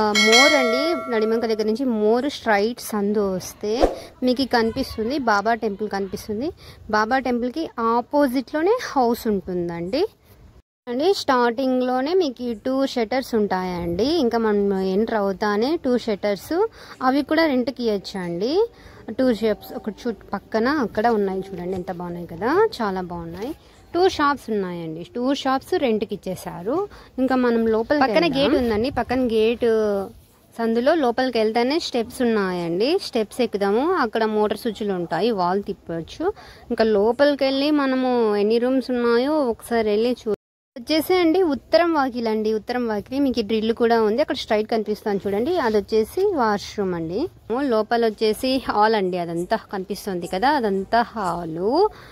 more అండి నడిమంక దగ్గర నుంచి మోర్ స్ట్రైట్ సందు వస్తే మీకు కనిపిస్తుంది బాబా టెంపుల్ కనిపిస్తుంది బాబా టెంపుల్కి ఆపోజిట్లోనే హౌస్ ఉంటుందండి అండి స్టార్టింగ్లోనే మీకు ఈ టూ షట్టర్స్ ఉంటాయండి ఇంకా మనం ఎంటర్ అవుతానే టూ షట్టర్స్ అవి కూడా రెంట్కి ఇవ్వచ్చు అండి టూ షేప్స్ ఒక చుట్టూ పక్కన అక్కడ ఉన్నాయి చూడండి ఎంత బాగున్నాయి కదా చాలా బాగున్నాయి టూ షాప్స్ ఉన్నాయండి టూ షాప్స్ రెంట్కి ఇచ్చేసారు ఇంకా మనం లోపల పక్కన గేట్ ఉందండి పక్కన గేట్ సందులో లోపలికి వెళ్తేనే స్టెప్స్ ఉన్నాయండి స్టెప్స్ ఎక్కుదాము అక్కడ మోటార్ స్విచ్లు ఉంటాయి వాల్ తిప్పవచ్చు ఇంకా లోపలికి వెళ్ళి మనము ఎన్ని రూమ్స్ ఉన్నాయో ఒకసారి వెళ్ళి చూ వచ్చేసి అండి ఉత్తరం వాకిల్ అండి ఉత్తరం వాకిలి మీకు డ్రిల్ కూడా ఉంది అక్కడ స్ట్రైట్ కనిపిస్తుంది చూడండి అది వచ్చేసి వాష్రూమ్ అండి లోపల వచ్చేసి హాల్ అండి అదంతా కనిపిస్తుంది కదా అదంతా హాలు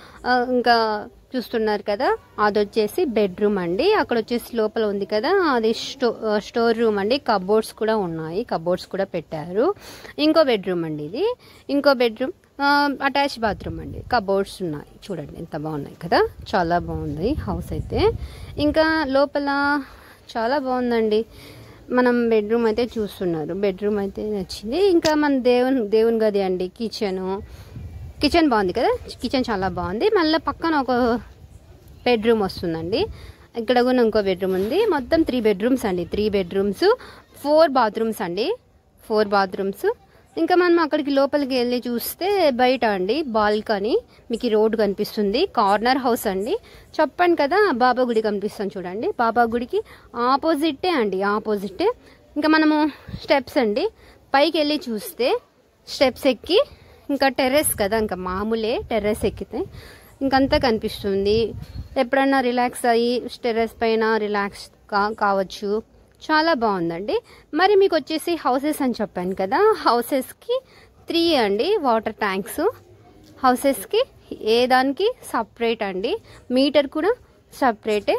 ఇంకా చూస్తున్నారు కదా అది వచ్చేసి బెడ్రూమ్ అండి అక్కడ వచ్చేసి లోపల ఉంది కదా అది స్టో స్టోర్ రూమ్ అండి కబోర్డ్స్ కూడా ఉన్నాయి కబోర్డ్స్ కూడా పెట్టారు ఇంకో బెడ్రూమ్ అండి ఇది ఇంకో బెడ్రూమ్ అటాచ్ బాత్రూమ్ అండి కబోర్డ్స్ ఉన్నాయి చూడండి ఎంత బాగున్నాయి కదా చాలా బాగుంది హౌస్ అయితే ఇంకా లోపల చాలా బాగుందండి మనం బెడ్రూమ్ అయితే చూస్తున్నారు బెడ్రూమ్ అయితే నచ్చింది ఇంకా మన దేవుని దేవుని గది అండి కిచెను కిచెన్ బాగుంది కదా కిచెన్ చాలా బాగుంది మళ్ళీ పక్కన ఒక బెడ్రూమ్ వస్తుందండి ఇక్కడ కూడా ఇంకో బెడ్రూమ్ ఉంది మొత్తం త్రీ బెడ్రూమ్స్ అండి త్రీ బెడ్రూమ్స్ ఫోర్ బాత్రూమ్స్ అండి ఫోర్ బాత్రూమ్స్ ఇంకా మనం అక్కడికి లోపలికి వెళ్ళి చూస్తే బయట అండి బాల్కనీ మీకు రోడ్ కనిపిస్తుంది కార్నర్ హౌస్ అండి చెప్పండి కదా బాబా గుడి కనిపిస్తుంది చూడండి బాబా గుడికి ఆపోజిటే అండి ఆపోజిటే ఇంకా మనము స్టెప్స్ అండి పైకి వెళ్ళి చూస్తే స్టెప్స్ ఎక్కి ఇంకా టెర్రస్ కదా ఇంకా మామూలే టెర్రస్ ఎక్కితే ఇంకంతా కనిపిస్తుంది ఎప్పుడన్నా రిలాక్స్ అయ్యి టెర్రస్ పైన రిలాక్స్ కా కావచ్చు చాలా బాగుందండి మరి మీకు వచ్చేసి హౌసెస్ అని చెప్పాను కదా హౌసెస్కి త్రీ అండి వాటర్ ట్యాంక్స్ హౌసెస్కి ఏ దానికి సపరేట్ అండి మీటర్ కూడా సపరేటే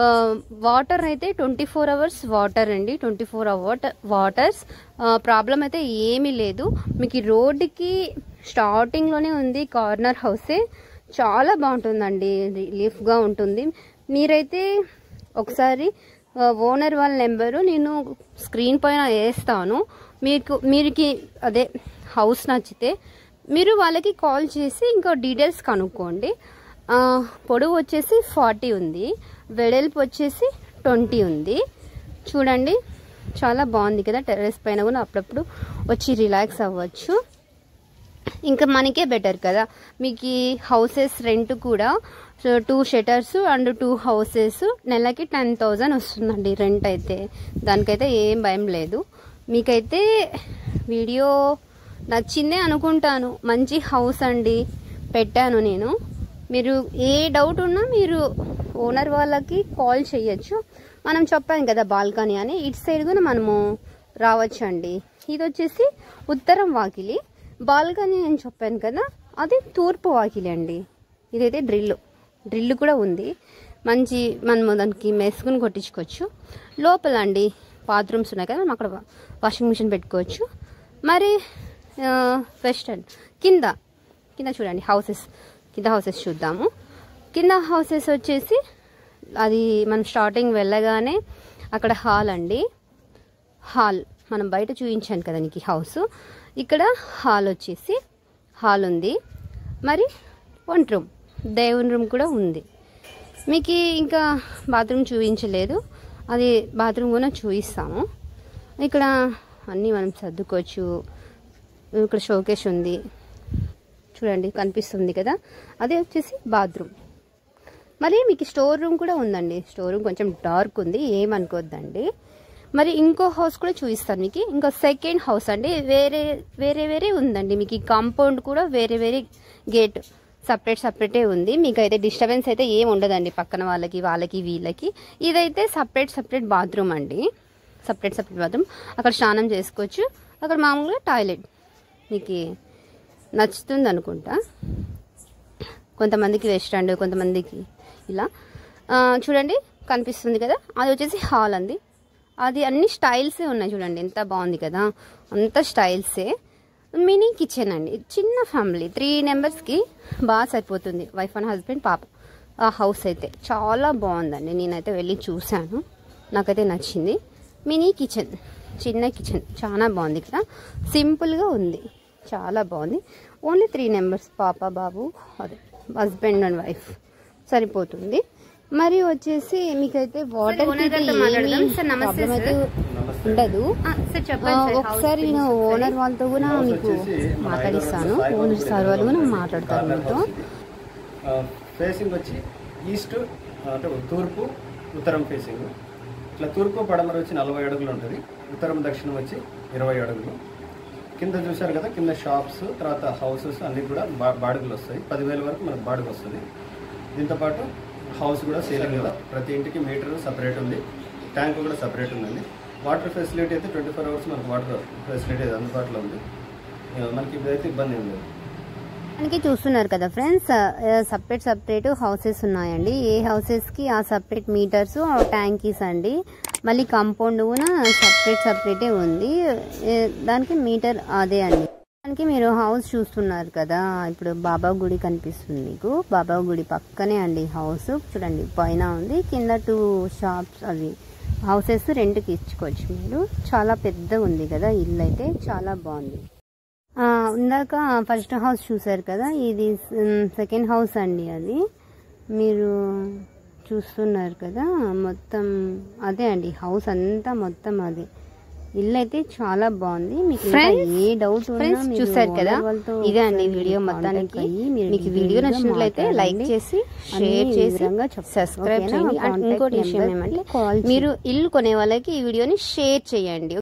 వాటర్ అయితే ట్వంటీ ఫోర్ అవర్స్ వాటర్ అండి twenty four hour waters problem అయితే ఏమీ లేదు మీకు ఈ రోడ్డుకి స్టార్టింగ్లోనే ఉంది కార్నర్ హౌసే చాలా బాగుంటుందండి రిలీఫ్గా ఉంటుంది మీరైతే ఒకసారి ఓనర్ వాళ్ళ నెంబరు నేను స్క్రీన్ పైన వేస్తాను మీకు మీరుకి అదే హౌస్ నచ్చితే మీరు వాళ్ళకి కాల్ చేసి ఇంకా డీటెయిల్స్ కనుక్కోండి పొడవు వచ్చేసి ఫార్టీ ఉంది వెడల్పు వచ్చేసి ట్వంటీ ఉంది చూడండి చాలా బాగుంది కదా టెర్రస్ పైన కూడా అప్పుడప్పుడు వచ్చి రిలాక్స్ అవ్వచ్చు ఇంకా మనకే బెటర్ కదా మీకు ఈ హౌసెస్ రెంట్ కూడా two shutters and two houses నెలకి టెన్ థౌజండ్ వస్తుందండి రెంట్ అయితే దానికైతే ఏం భయం లేదు మీకైతే వీడియో నచ్చిందే అనుకుంటాను మంచి హౌస్ అండి పెట్టాను నేను మీరు ఏ డౌట్ ఉన్నా మీరు ఓనర్ వాళ్ళకి కాల్ చేయొచ్చు మనం చెప్పాం కదా బాల్కనీ అని ఇటు సైడ్ కూడా మనము రావచ్చు అండి ఇది వచ్చేసి ఉత్తరం వాకిలి బాల్కనీ నేను చెప్పాను కదా అది తూర్పు వాకిలి అండి ఇదైతే డ్రిల్ డ్రిల్ కూడా ఉంది మంచి మనము దానికి మెసుకుని కొట్టించుకోవచ్చు లోపల అండి బాత్రూమ్స్ ఉన్నాయి కదా మనం అక్కడ వాషింగ్ మిషన్ పెట్టుకోవచ్చు మరి వెస్టర్న్ కింద కింద చూడండి హౌసెస్ కింద హౌసెస్ చూద్దాము కింద హౌసెస్ వచ్చేసి అది మనం స్టార్టింగ్ వెళ్ళగానే అక్కడ హాల్ అండి హాల్ మనం బయట చూపించాను కదా నీకు హౌస్ ఇక్కడ హాల్ వచ్చేసి హాల్ ఉంది మరి వన్ రూమ్ దేవుని రూమ్ కూడా ఉంది మీకు ఇంకా బాత్రూమ్ చూపించలేదు అది బాత్రూమ్ కూడా చూపిస్తాము ఇక్కడ అన్నీ మనం సర్దుకోవచ్చు ఇక్కడ షోకేష్ ఉంది చూడండి కనిపిస్తుంది కదా అదే వచ్చేసి బాత్రూమ్ మరి మీకు స్టోర్ రూమ్ కూడా ఉందండి స్టోర్ రూమ్ కొంచెం డార్క్ ఉంది ఏమనుకోద్దండి మరి ఇంకో హౌస్ కూడా చూపిస్తాను మీకు ఇంకో సెకండ్ హౌస్ అండి వేరే వేరే వేరే ఉందండి మీకు ఈ కాంపౌండ్ కూడా వేరే వేరే గేట్ సపరేట్ సపరేటే ఉంది మీకు అయితే డిస్టర్బెన్స్ అయితే ఏం ఉండదండి పక్కన వాళ్ళకి వాళ్ళకి వీళ్ళకి ఇదైతే సపరేట్ సపరేట్ బాత్రూమ్ అండి సపరేట్ సపరేట్ బాత్రూమ్ అక్కడ స్నానం చేసుకోవచ్చు అక్కడ మామూలుగా టాయిలెట్ మీకు నచ్చుతుంది అనుకుంటా కొంతమందికి వెస్టర్న్ కొంతమందికి ఇలా ఆ, చూడండి కనిపిస్తుంది కదా అది వచ్చేసి హాల్ అండి అది అన్ని స్టైల్సే ఉన్నాయి చూడండి ఎంత బాగుంది కదా అంత స్టైల్సే మినీ కిచెన్ అండి చిన్న ఫ్యామిలీ త్రీ మెంబర్స్కి బాగా సరిపోతుంది వైఫ్ అండ్ హస్బెండ్ పాప ఆ హౌస్ అయితే చాలా బాగుందండి నేనైతే వెళ్ళి చూశాను నాకైతే నచ్చింది మినీ కిచెన్ చిన్న కిచెన్ చాలా బాగుంది ఇక్కడ సింపుల్గా ఉంది చాలా బాగుంది ఓన్లీ త్రీ నెంబర్స్ పాప బాబు అదే హస్బెండ్ అండ్ వైఫ్ సరిపోతుంది మరి వచ్చేసి మీకైతే వాటర్ ప్రాబ్లం అయితే ఉండదు ఆ, ఒకసారి నేను ఓనర్ వాళ్ళతో కూడా మీకు మాట్లాడిస్తాను ఓనర్ సార్ వాళ్ళు కూడా మాట్లాడతారు మీతో ఫేసింగ్ వచ్చి ఈస్ట్ అంటే తూర్పు ఉత్తరం ఫేసింగ్ ఇట్లా తూర్పు పడమర వచ్చి నలభై అడుగులు ఉంటుంది ఉత్తరం దక్షిణం వచ్చి ఇరవై అడుగులు కింద చూశారు కదా కింద షాప్స్ తర్వాత హౌసెస్ అన్ని కూడా బా- బాడుగులు వస్తాయి పదివేల వరకు మనకు బాడుగు వస్తుంది దీంతో పాటు హౌస్ కూడా సీలింగ్ కూడా ప్రతి ఇంటికి మీటర్ సపరేట్ ఉంది ట్యాంక్ కూడా సపరేట్ ఉందండి వాటర్ ఫెసిలిటీ అయితే ట్వంటీ ఫోర్ అవర్స్ మనకు వాటర్ ఫెసిలిటీ అందుబాటులో ఉంది ఆ, మనకి ఇప్పుడైతే ఇబ్బంది ఏం లేదు మనకి చూస్తున్నారు కదా ఫ్రెండ్స్ సపరేట్ సపరేట్ హౌసెస్ ఉన్నాయండి ఏ హౌసెస్ కి ఆ సపరేట్ మీటర్స్ ట్యాంకీస్ అండి మళ్ళీ కాంపౌండ్ కూడా సపరేట్ సపరేటే ఉంది ఏ, దానికి మీటర్ అదే అండి దానికి మీరు హౌస్ చూస్తున్నారు కదా ఇప్పుడు బాబా గుడి కనిపిస్తుంది మీకు బాబా గుడి పక్కనే అండి హౌస్ చూడండి పైన ఉంది కింద టూ షాప్స్ అవి హౌసెస్ రెంట్కి ఇచ్చుకోవచ్చు మీరు చాలా పెద్దగా ఉంది కదా ఇల్లు అయితే చాలా బాగుంది ఆ, ఇందాక ఫస్ట్ హౌస్ చూసారు కదా ఇది సెకండ్ హౌస్ అండి అది మీరు చూస్తున్నారు కదా మొత్తం అదే అండి హౌస్ అంతా మొత్తం అదే ఇల్లు అయితే చాలా బాగుంది మీకు ఇంకా Friends, ఏ డౌట్ ఫ్రెండ్స్ చూసారు కదా ఇదే అండి వీడియో మొత్తానికి మీకు వీడియో నచ్చినట్లయితే లైక్ చేసి షేర్ చేసి సబ్స్క్రైబ్ చేయండి అండ్ ఇంకోటి విషయం ఏమంటే మీరు ఇల్లు కొనే వాళ్ళకి ఈ వీడియోని షేర్ చేయండి